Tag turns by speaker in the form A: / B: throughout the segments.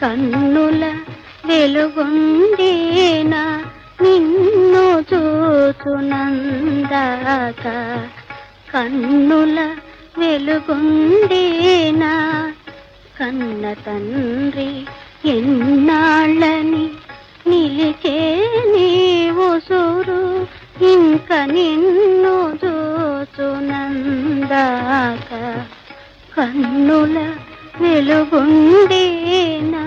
A: కన్నుల వెలుగుండేనా నిన్ను చూచునందాక కన్నుల వెలుగుండేనా కన్న తండ్రి ఎన్నాళ్ళని నిలిచే నీవు సూరు ఇంక నిన్ను చూచునందాక కన్నుల వెలుగుండేనా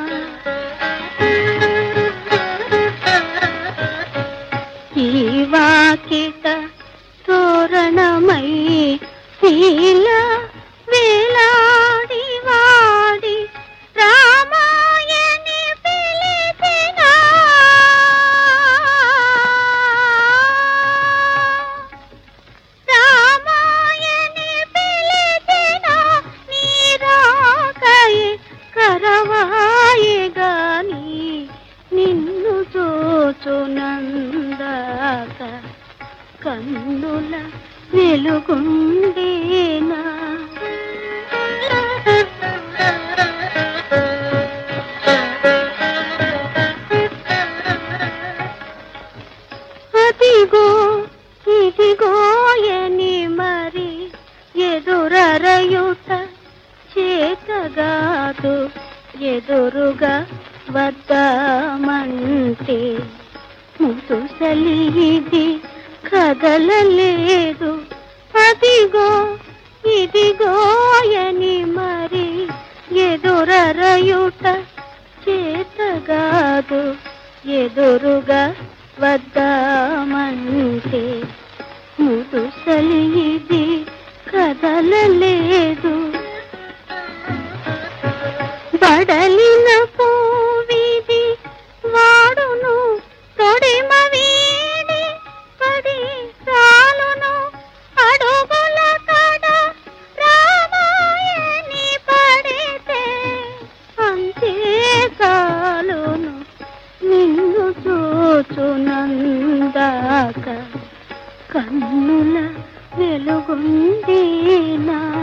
A: ఈ వాకిట తోరణమై శీల వేలాడి వాడి రామాయణి పిలిచిన రామాయణి పిలిచిన నీరాకై కరవాయి గాని నిన్ను చూచునందాక కన్నుల వెలుగుండేనా అదిగో ఇదిగో ఎని మరి ఎదురరయుట చేతగాదు ఎదురుగా వద్దామంటే ముదుసలి ఇది కదలలేదు అదిగో ఇదిగో అని మరి ఎదురరయుట చేతగాదు ఎదురుగా వద్దామంటే ముదుసలి ఇది కదలలేదు బడలిన పూవిది వాడును తొడిమ వీడి పడి చాలును అడుగుల కడ రామాయణి పడితే అంతే చాలును నిన్ను చూచునందాక కన్నుల వెలుగుండేనా